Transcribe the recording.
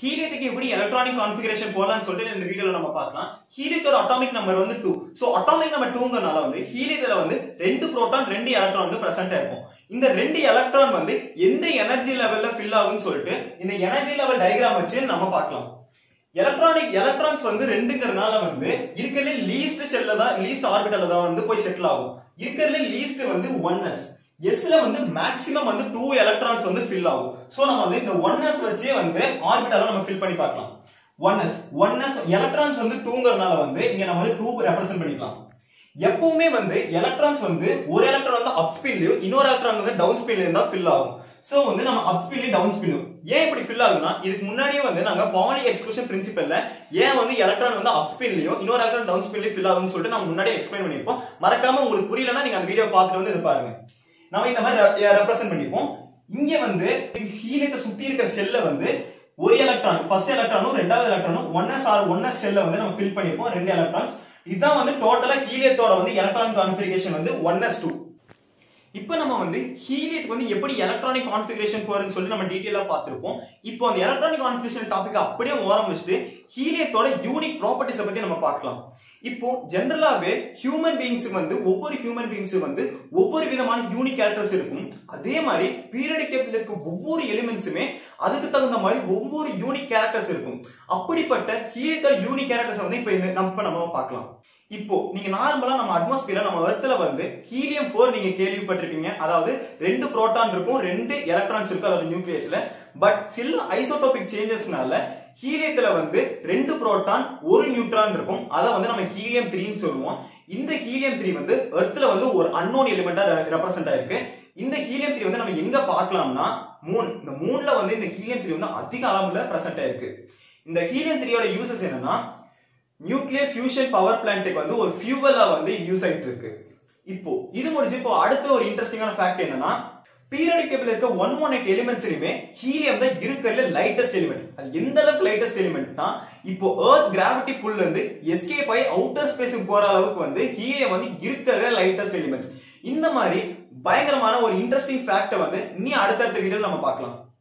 ஹீலியத்துக்கு எப்படி electronic configuration போலாம்னு சொல்லிட்டு இந்த வீடியோல நம்ம பார்க்கலாம் ஹீலியத்தோட அட்டாமிக் நம்பர் வந்து டூ ஸோ அட்டாமிக் நம்பர் டூங்கிறனால வந்து ஹீலியத்துல வந்து ரெண்டு புரோட்டான் ரெண்டு எலக்ட்ரான் வந்து பிரசன்ட் இருக்கும் இந்த ரெண்டு எலக்ட்ரான் வந்து எந்த எனர்ஜி லெவல்ல ஃபில் ஆகும்னு சொல்லிட்டு இந்த எனர்ஜி லெவல் டயக்ராம் வச்சு நம்ம பார்க்கலாம் எலக்ட்ரானிக் எலக்ட்ரான்ஸ் வந்து ரெண்டுங்கிறனால வந்து இருக்கிறதுல லீஸ்ட் செல்ல தான் லீஸ்ட் ஆர்பிட்டல்ல தான் வந்து போய் செட்டில் ஆகும் இருக்கிறதுல லீஸ்ட் வந்து ஒன் எஸ் எஸ்ல வந்து மேக்ஸிமம் வந்து டூ எலக்ட்ரான்ஸ் வந்து ஃபில் ஆகும் சோ நம்ம வந்து இந்த ஒன் எஸ் வச்சே வந்து ஆர்பிட்டல நம்ம ஃபில் பண்ணி பார்க்கலாம் one s one s electrons வந்து டூங்கிறனால வந்து இங்க நம்ம வந்து டூ ரெப்ரசென்ட் பண்ணிக்கலாம் எப்பவுமே வந்து எலக்ட்ரான்ஸ் வந்து ஒரு எலக்ட்ரான் வந்து அப் ஸ்பின்லயும் இன்னொரு எலக்ட்ரான் வந்து டவுன் ஸ்பின்லயும் தான் ஃபில் ஆகும் சோ வந்து நம்ம அப் ஸ்பின்லயும் டவுன் ஸ்பின்லயும் ஏன் இப்படி ஃபில் ஆகுதுன்னா இதுக்கு முன்னாடியே வந்து நாங்க பாலி எக்ஸ்க்ளூஷன் பிரின்சிபல்ல ஏன் வந்து எலக்ட்ரான் வந்து அப் ஸ்பின்லயும் இன்னொரு எலக்ட்ரான் டவுன் ஸ்பின்லயும் ஃபில் ஆகும்னு சொல்லிட்டு நம்ம முன்னாடியே எக்ஸ்பிளைன் பண்ணிருப்போம் மறக்காம உங்களுக்கு புரியலன்னா நீங்க அந்த வீடியோ பார்த்துட்டு வந்து இது பாருங்க நம்ம இந்த மாதிரி ரெப்ரசென்ட் பண்ணிப்போம் இங்க வந்து ஹீலியத்தை சுத்தி இருக்கிற செல்ல வந்து ஒரு எலக்ட்ரான் ஃபர்ஸ்ட் எலக்ட்ரானும் ரெண்டாவது எலக்ட்ரானும் one s or one s செல்ல வந்து நம்ம ஃபில் பண்ணிப்போம் ரெண்டு எலக்ட்ரான்ஸ் இதுதான் வந்து டோட்டலா ஹீலியத்தோட வந்து எலக்ட்ரான் கான்ஃபிகரேஷன் வந்து ஒன் எஸ் டூ இப்போ நம்ம வந்து ஹீலியத்துக்கு வந்து எப்படி எலக்ட்ரானிக் கான்ஃபிகரேஷன் போறதுன்னு சொல்லி நம்ம டீட்டெயிலா பார்த்திருப்போம் இப்போ அந்த எலக்ட்ரானிக் கான்ஃபிகரேஷன் டாபிக் அப்படியே ஓரம் வச்சுட்டு ஹீலியத்தோட யூனிக் ப்ராப்பர்ட்டிஸை பத்தி நம்ம பார்க்கலாம் இப்போ ஜென்ரலாவே ஹியூமன் பீயிங்ஸ் வந்து ஒவ்வொரு ஹியூமன் பீயிங்ஸ் வந்து ஒவ்வொரு விதமான யூனிக் கேரக்டர்ஸ் இருக்கும் அதே மாதிரி பீரியடிக் டேபிள் இருக்க ஒவ்வொரு எலிமெண்ட்ஸுமே அதுக்கு தகுந்த மாதிரி ஒவ்வொரு யூனிக் கேரக்டர்ஸ் இருக்கும் அப்படிப்பட்ட ஹீலியத்தோட யூனிக் கேரக்டர்ஸ் வந்து இப்போ இந்த நம்ம நம்ம பார்க்கலாம் இப்போ நீங்க நார்மலா நம்ம அட்மாஸ்பியர் நம்ம எர்த்ல வந்து ஹீலியம் ஃபோர் நீங்க கேள்விப்பட்டிருப்பீங்க அதாவது ரெண்டு புரோட்டான் இருக்கும் ரெண்டு எலக்ட்ரான்ஸ் இருக்கும் அதோட நியூக்ளியஸ்ல பட் சில ஐசோடோபிக் சேஞ்சஸ்னால ஹீலியத்துல வந்து ரெண்டு புரோட்டான் ஒரு நியூட்ரான் இருக்கும் அதை வந்து நம்ம ஹீலியம் த்ரீன்னு சொல்லுவோம் இந்த ஹீலியம் த்ரீ வந்து எர்த்ல வந்து ஒரு அன்னோன் எலிமெண்டா ரெப்ரசென்ட் ஆயிருக்கு இந்த ஹீலியம் த்ரீ வந்து நம்ம எங்க பார்க்கலாம்னா மூன் இந்த மூன்ல வந்து இந்த ஹீலியம் த்ரீ வந்து அதிக அளவுல பிரசன்ட் ஆயிருக்கு இந்த ஹீலியம் த்ரீயோட யூசஸ் என்னன்னா நியூக்ளியர் ஃபியூஷன் பவர் பிளான்ட்டுக்கு வந்து ஒரு ஃபியூவலா வந்து யூஸ் ஆயிட்டு இருக்கு இப்போ இது முடிஞ்சு இப்போ அடுத்த ஒரு இன்ட்ரெஸ்டிங்கான ஃபேக்ட் என்னன்னா பீரியடிக் டேபிள் இருக்க ஒன் ஒன் எயிட் எலிமெண்ட்ஸ்லயுமே ஹீலியம் தான் இருக்கிறதுல லைட்டஸ்ட் எலிமெண்ட் அது எந்த அளவுக்கு லைட்டஸ்ட் எலிமெண்ட்னா இப்போ எர்த் கிராவிட்டி புல் இருந்து எஸ்கேப் ஆகி அவுட்டர் ஸ்பேஸுக்கு போற அளவுக்கு வந்து ஹீலியம் வந்து இருக்கிறதுல லைட்டஸ்ட் எலிமெண்ட் இந்த மாதிரி பயங்கரமான ஒரு இன்ட்ரெஸ்டிங் ஃபேக்டை வந்து இனி அடுத்தடுத்த வீடியோ நம்ம பார்க்கலாம்